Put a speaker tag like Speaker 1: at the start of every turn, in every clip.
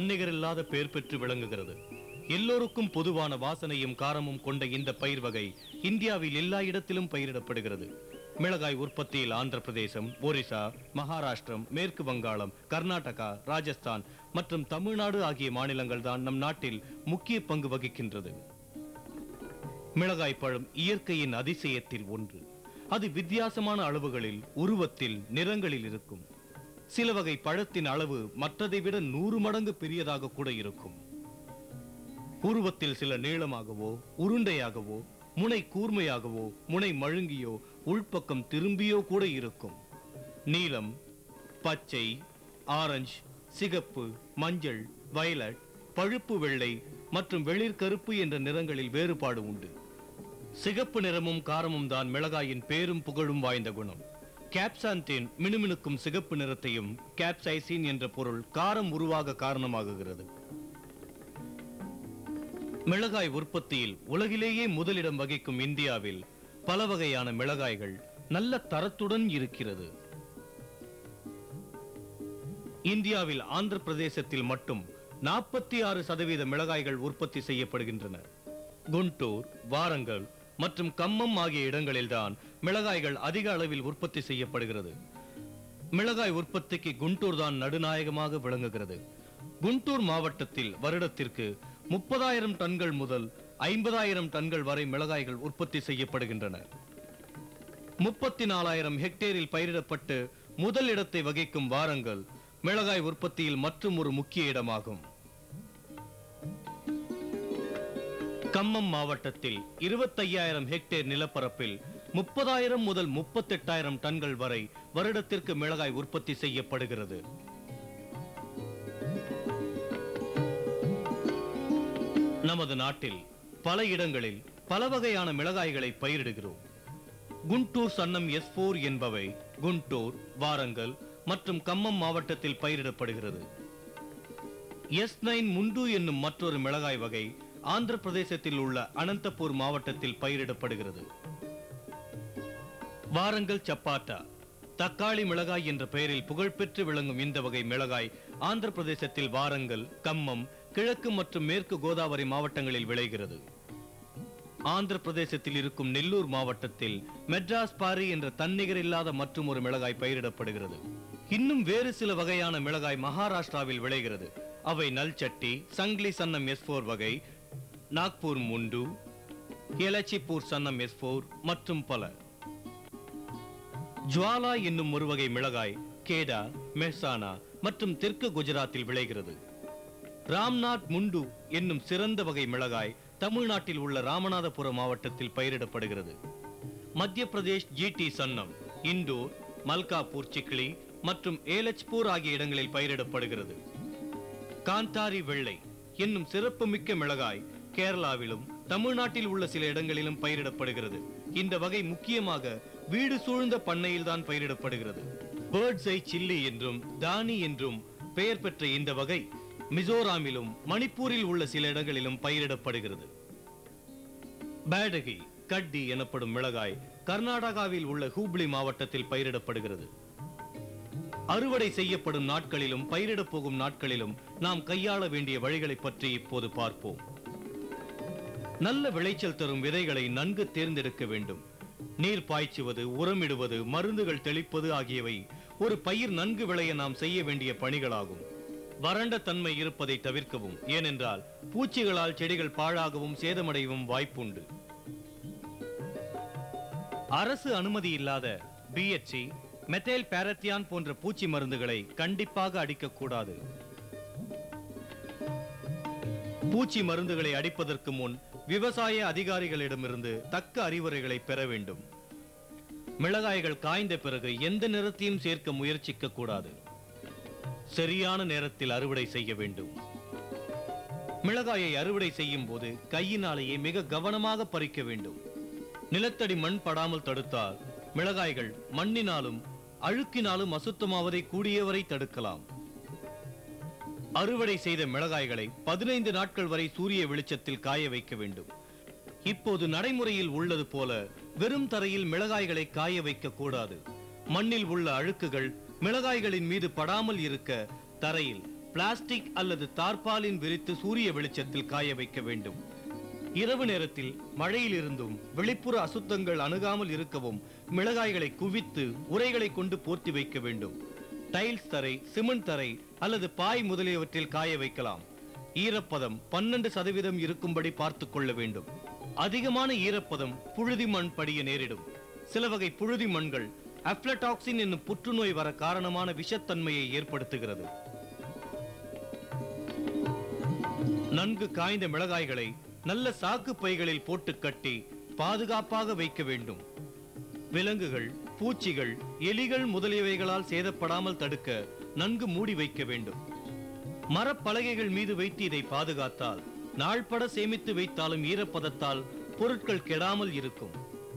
Speaker 1: தன்னிகரில்லாத பெயர் பெற்று விளங்குகிறது எல்லோருக்கும் பொதுவான வாசனையும் காரமும் கொண்ட இந்த பயிர் வகை இந்தியாவில் எல்லா இடத்திலும் பயிரிடப்படுகிறது மிளகாய் உற்பத்தியில் ஆந்திர பிரதேசம் ஒரிசா மகாராஷ்டிரம் மேற்கு வங்காளம் கர்நாடகா ராஜஸ்தான் மற்றும் தமிழ்நாடு ஆகிய மாநிலங்கள் தான் நம் நாட்டில் முக்கிய பங்கு வகிக்கின்றது மிளகாய் பழம் இயற்கையின் அதிசயத்தில் ஒன்று அது வித்தியாசமான அளவுகளில் உருவத்தில் நிறங்களில் இருக்கும் சில வகை பழத்தின் அளவு மற்றதை விட நூறு மடங்கு பெரியதாக கூட இருக்கும் உருவத்தில் சில நீளமாகவோ உருண்டையாகவோ முனை கூர்மையாகவோ முனை மழுங்கியோ உள்பக்கம் திரும்பியோ கூட இருக்கும் நீலம் பச்சை ஆரஞ்சு சிகப்பு மஞ்சள் வயலட் பழுப்பு வெள்ளை மற்றும் வெளிர் கருப்பு என்ற நிறங்களில் வேறுபாடு உண்டு சிகப்பு நிறமும் காரமும் தான் மிளகாயின் பேரும் புகழும் வாய்ந்த குணம் கேப்சாந்தின் மினுமினுக்கும் சிகப்பு நிறத்தையும் கேப்சைசின் என்ற பொருள் காரம் உருவாக காரணமாகுகிறது மிளகாய் உற்பத்தியில் உலகிலேயே முதலிடம் வகிக்கும் இந்தியாவில் பல வகையான மிளகாய்கள் நல்ல தரத்துடன் இருக்கிறது இந்தியாவில் ஆந்திர பிரதேசத்தில் மட்டும் நாற்பத்தி ஆறு சதவீத மிளகாய்கள் உற்பத்தி செய்யப்படுகின்றன குண்டூர் வாரங்கல் மற்றும் கம்மம் ஆகிய இடங்களில்தான் மிளகாய்கள் அதிக அளவில் உற்பத்தி செய்யப்படுகிறது மிளகாய் உற்பத்திக்கு குண்டூர் தான் நடுநாயகமாக விளங்குகிறது குண்டூர் மாவட்டத்தில் வருடத்திற்கு முப்பதாயிரம் டன்கள் முதல் ஐம்பதாயிரம் டன்கள் வரை மிளகாய்கள் உற்பத்தி செய்யப்படுகின்றன முப்பத்தி நாலாயிரம் ஹெக்டேரில் பயிரிடப்பட்டு முதல் இடத்தை வகிக்கும் வாரங்கள் மிளகாய் உற்பத்தியில் மற்றும் ஒரு முக்கிய இடமாகும் கம்மம் மாவட்டத்தில் இருபத்தையாயிரம் ஹெக்டேர் நிலப்பரப்பில் முப்பதாயிரம் முதல் முப்பத்தெட்டாயிரம் டன்கள் வரை வருடத்திற்கு மிளகாய் உற்பத்தி செய்யப்படுகிறது நமது நாட்டில் பல இடங்களில் பல வகையான மிளகாய்களை பயிரிடுகிறோம் குண்டூர் சன்னம் எஸ் போர் என்பவை குண்டூர் வாரங்கல் மற்றும் கம்மம் மாவட்டத்தில் பயிரிடப்படுகிறது எஸ் நைன் முண்டு என்னும் மற்றொரு மிளகாய் வகை ஆந்திர பிரதேசத்தில் உள்ள அனந்தபூர் மாவட்டத்தில் பயிரிடப்படுகிறது வாரங்கல் சப்பாட்டா தக்காளி மிளகாய் என்ற பெயரில் புகழ்பெற்று விளங்கும் இந்த வகை மிளகாய் ஆந்திர பிரதேசத்தில் வாரங்கல் கம்மம் கிழக்கு மற்றும் மேற்கு கோதாவரி மாவட்டங்களில் விளைகிறது ஆந்திர பிரதேசத்தில் இருக்கும் நெல்லூர் மாவட்டத்தில் மெட்ராஸ் பாரி என்ற தன்னிகர் இல்லாத மற்றும் ஒரு மிளகாய் பயிரிடப்படுகிறது இன்னும் வேறு சில வகையான மிளகாய் மகாராஷ்டிராவில் விளைகிறது அவை நல்சட்டி சங்லி சன்னம் எஸ் போர் வகை நாக்பூர் முண்டு எலச்சிப்பூர் சன்னம் எஸ் போர் மற்றும் பல ஜுவாலா என்னும் ஒரு வகை மிளகாய் கேடா மெஹ்சானா மற்றும் தெற்கு குஜராத்தில் விளைகிறது ராம்நாத் முண்டு என்னும் சிறந்த வகை மிளகாய் தமிழ்நாட்டில் உள்ள ராமநாதபுரம் மாவட்டத்தில் பயிரிடப்படுகிறது மத்திய பிரதேஷ் ஜிடி சன்னம் இண்டோர் மல்காப்பூர் சிக்லி மற்றும் ஏலச்பூர் ஆகிய இடங்களில் பயிரிடப்படுகிறது காந்தாரி வெள்ளை என்னும் சிறப்புமிக்க மிளகாய் கேரளாவிலும் தமிழ்நாட்டில் உள்ள சில இடங்களிலும் பயிரிடப்படுகிறது இந்த வகை முக்கியமாக வீடு சூழ்ந்த பண்ணையில் தான் பயிரிடப்படுகிறது பேர்ட்ஸ் ஐ சில்லி என்றும் தானி என்றும் பெயர் பெற்ற இந்த வகை மிசோராமிலும் மணிப்பூரில் உள்ள சில இடங்களிலும் பயிரிடப்படுகிறது பேடகி கட்டி எனப்படும் மிளகாய் கர்நாடகாவில் உள்ள ஹூப்ளி மாவட்டத்தில் பயிரிடப்படுகிறது அறுவடை செய்யப்படும் நாட்களிலும் பயிரிடப் போகும் நாட்களிலும் நாம் கையாள வேண்டிய வழிகளை பற்றி இப்போது பார்ப்போம் நல்ல விளைச்சல் தரும் விதைகளை நன்கு தேர்ந்தெடுக்க வேண்டும் நீர் பாய்ச்சுவது உரமிடுவது மருந்துகள் தெளிப்பது ஆகியவை ஒரு பயிர் நன்கு விளைய நாம் செய்ய வேண்டிய பணிகளாகும் வறண்ட தன்மை இருப்பதை தவிர்க்கவும் ஏனென்றால் பூச்சிகளால் செடிகள் பாழாகவும் சேதமடையவும் வாய்ப்புண்டு அரசு அனுமதி இல்லாத பிஎச்சி மெத்தேல் பாரத்தியான் போன்ற பூச்சி மருந்துகளை கண்டிப்பாக அடிக்கக்கூடாது பூச்சி மருந்துகளை அடிப்பதற்கு முன் விவசாய அதிகாரிகளிடமிருந்து தக்க அறிவுரைகளை பெற வேண்டும் மிளகாய்கள் காய்ந்த பிறகு எந்த நிறத்தையும் சேர்க்க முயற்சிக்க கூடாது சரியான நேரத்தில் அறுவடை செய்ய வேண்டும் மிளகாயை அறுவடை செய்யும் போது கையினாலேயே மிக கவனமாக பறிக்க வேண்டும் நிலத்தடி மண் படாமல் தடுத்தால் மிளகாய்கள் மண்ணினாலும் அழுக்கினாலும் அசுத்தமாவதை கூடியவரை தடுக்கலாம் அறுவடை செய்த மிளகாய்களை பதினைந்து நாட்கள் வரை சூரிய வெளிச்சத்தில் காய வைக்க வேண்டும் இப்போது நடைமுறையில் உள்ளது போல வெறும் தரையில் மிளகாய்களை காய வைக்க கூடாது மண்ணில் உள்ள அழுக்குகள் மிளகாய்களின் மீது படாமல் இருக்க தரையில் பிளாஸ்டிக் அல்லது தார்பாலின் விரித்து சூரிய வெளிச்சத்தில் காய வைக்க வேண்டும் இரவு நேரத்தில் மழையிலிருந்தும் வெளிப்புற அசுத்தங்கள் அணுகாமல் இருக்கவும் மிளகாய்களை குவித்து உரைகளை கொண்டு போர்த்தி வைக்க வேண்டும் டைல்ஸ் தரை சிமெண்ட் தரை அல்லது பாய் முதலியவற்றில் காய வைக்கலாம் ஈரப்பதம் பன்னெண்டு சதவீதம் இருக்கும்படி பார்த்துக் கொள்ள வேண்டும் அதிகமான ஈரப்பதம் புழுதி மண் படிய நேரிடும் சில வகை புழுதி மண்கள் அப்ளடாக்சின் என்னும் புற்றுநோய் வர காரணமான விஷத்தன்மையை ஏற்படுத்துகிறது நன்கு காய்ந்த மிளகாய்களை நல்ல சாக்கு பைகளில் போட்டு கட்டி பாதுகாப்பாக வைக்க வேண்டும் விலங்குகள் பூச்சிகள் எலிகள் முதலியவைகளால் சேதப்படாமல் தடுக்க நன்கு மூடி வைக்க வேண்டும் மரப்பலகைகள் மீது வைத்து இதை பாதுகாத்தால் நாள்பட சேமித்து வைத்தாலும் ஈரப்பதத்தால் பொருட்கள் கெடாமல் இருக்கும்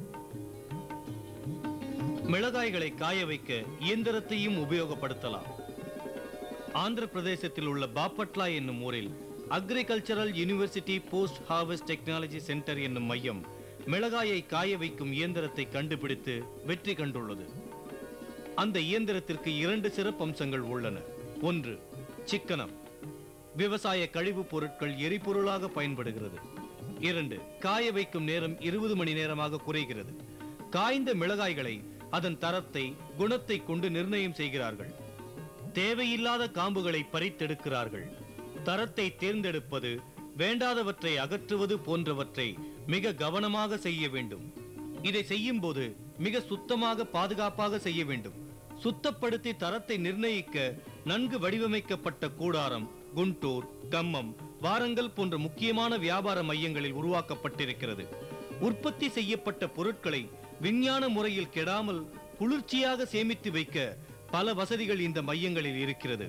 Speaker 1: மிளகாய்களை காய வைக்க இயந்திரத்தையும் உபயோகப்படுத்தலாம் ஆந்திர பிரதேசத்தில் உள்ள பாப்பட்லா என்னும் ஊரில் agricultural university post harvest technology centre என்னும் மையம் மிளகாயை காய வைக்கும் இயந்திரத்தை கண்டுபிடித்து வெற்றி கண்டுள்ளது அந்த இயந்திரத்திற்கு இரண்டு சிறப்பம்சங்கள் உள்ளன ஒன்று சிக்கனம் விவசாய கழிவுப் பொருட்கள் எரிபொருளாக பயன்படுகிறது இரண்டு காய வைக்கும் நேரம் இருபது மணி நேரமாக குறைகிறது காய்ந்த மிளகாய்களை அதன் தரத்தை குணத்தை கொண்டு நிர்ணயம் செய்கிறார்கள் தேவையில்லாத காம்புகளை பறித்தெடுக்கிறார்கள் தரத்தை தேர்ந்தெடுப்பது வேண்டாதவற்றை அகற்றுவது போன்றவற்றை மிக கவனமாக செய்ய வேண்டும் இதை செய்யும் போது மிக சுத்தமாக பாதுகாப்பாக செய்ய வேண்டும் சுத்தப்படுத்தி தரத்தை நிர்ணயிக்க நன்கு வடிவமைக்கப்பட்ட கூடாரம் குண்டூர் கம்மம் வாரங்கல் போன்ற முக்கியமான வியாபார மையங்களில் உருவாக்கப்பட்டிருக்கிறது உற்பத்தி செய்யப்பட்ட பொருட்களை விஞ்ஞான முறையில் கெடாமல் குளிர்ச்சியாக சேமித்து வைக்க பல வசதிகள் இந்த மையங்களில் இருக்கிறது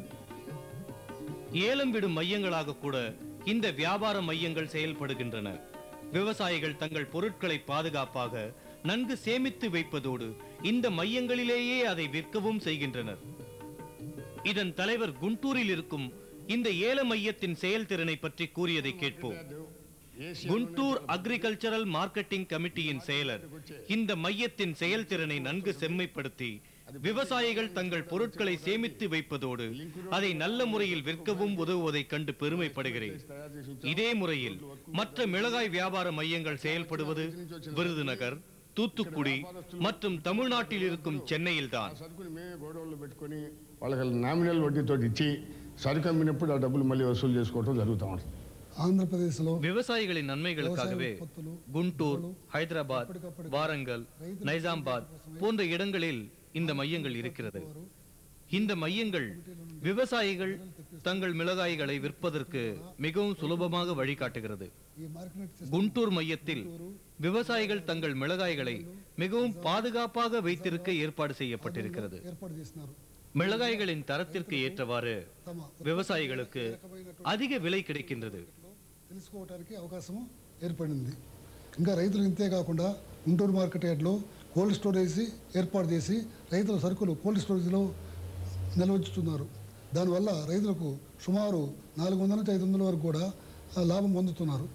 Speaker 1: ஏலம் விடும் மையங்களாக கூட இந்த வியாபார மையங்கள் செயல்படுகின்றன விவசாயிகள் தங்கள் பொருட்களை பாதுகாப்பாக நன்கு சேமித்து வைப்பதோடு இந்த மையங்களிலேயே அதை விற்கவும் செய்கின்றனர் இதன் தலைவர் குண்டூரில் இருக்கும் இந்த ஏல மையத்தின் செயல்திறனை பற்றி கூறியதை கேட்போம் குண்டூர் அக்ரிகல்ச்சரல் மார்க்கெட்டிங் கமிட்டியின் செயலர் இந்த மையத்தின் செயல்திறனை நன்கு செம்மைப்படுத்தி விவசாயிகள் தங்கள் பொருட்களை சேமித்து வைப்பதோடு அதை நல்ல முறையில் விற்கவும் உதவுவதைக் கண்டு பெருமைப்படுகிறேன் இதே முறையில் மற்ற மிளகாய் வியாபார மையங்கள் செயல்படுவது விருதுநகர் தூத்துக்குடி மற்றும் தமிழ்நாட்டில் இருக்கும் சென்னையில்தான்
Speaker 2: సరుకుని మేమే గోడౌన్లో పెట్టుకొని వాళ్ళకి నామినల్ వడ్డీతో ఇచ్చి సరుకు అమ్మినప్పుడు ఆ డబ్బులు మళ్ళీ వసూలు చేసుకోవడం జరుగుతూ ఉంటుంది
Speaker 3: ఆంధ్రప్రదేశ్లో
Speaker 1: விவசாயிகளின் நன்மைகளுக்காகவே
Speaker 3: விவசாய உற்பத்திலு,
Speaker 1: குண்டூர் ஹைதராபாத்
Speaker 3: ఎప్పటికప్పుడు
Speaker 1: வாரங்கல் நைசாம்பாத் போன்ற இடங்களில் இந்த மையங்கள் இருக்கிறது இந்த மையங்கள் விவசாயிகள் தங்கள் மிளகாய்களை விற்பதற்கு மிகவும் சுலபமாக வழிகாட்டுகிறது
Speaker 3: ఈ మార్కెట్
Speaker 1: குண்டூர் மையத்தில் விவசாயிகள் தங்கள் மிளகாய்களை மிகவும் பாதுகாப்பாக வைத்திருக்க ஏற்பாடு செய்யப்பட்டிருக்கிறது
Speaker 3: ఏర్పాటు చేసినారు
Speaker 1: மிளகாய்களின் தரத்திற்கு ஏற்றவாறு
Speaker 3: తమ
Speaker 1: விவசாயிகளுக்கு அதிக விலை கிடைக்கின்றது
Speaker 3: తెలుసుకోవడానికి అవకాశం ఏర్పడింది ఇంకా రైతులు ఇంతే కాకుండా గుంటూరు మార్కెట్ యార్డ్లో కోల్డ్ స్టోరేజ్ ఏర్పాటు చేసి రైతుల సరుకులు కోల్డ్ స్టోరేజ్లో నిల్వచుతున్నారు దానివల్ల రైతులకు సుమారు నాలుగు వందల నుంచి ఐదు వందల వరకు కూడా ఆ, లాభం పొందుతున్నారు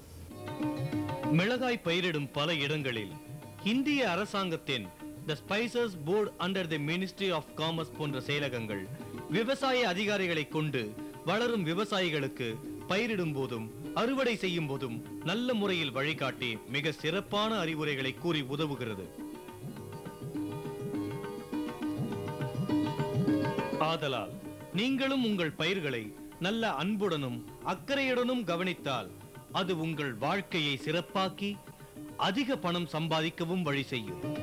Speaker 1: மிளகாய் பயிரிடும் பல இடங்களில் இந்திய அரசாங்கத்தின் the spices board under the ministry of commerce போன்ற செயலகங்கள் விவசாய அதிகாரிகளை கொண்டு வளரும் விவசாயிகளுக்கு பயிரிடும் போதும் அறுவடை செய்யும் போதும் நல்ல முறையில் வழிகாட்டி மிக சிறப்பான அறிவுரைகளை கூறி உதவுகிறது ஆதலால் நீங்களும் உங்கள் பயிர்களை நல்ல அன்புடனும் அக்கறையுடனும் கவனித்தால் அது உங்கள் வாழ்க்கையை சிறப்பாக்கி அதிக பணம் சம்பாதிக்கவும் வழி செய்யும்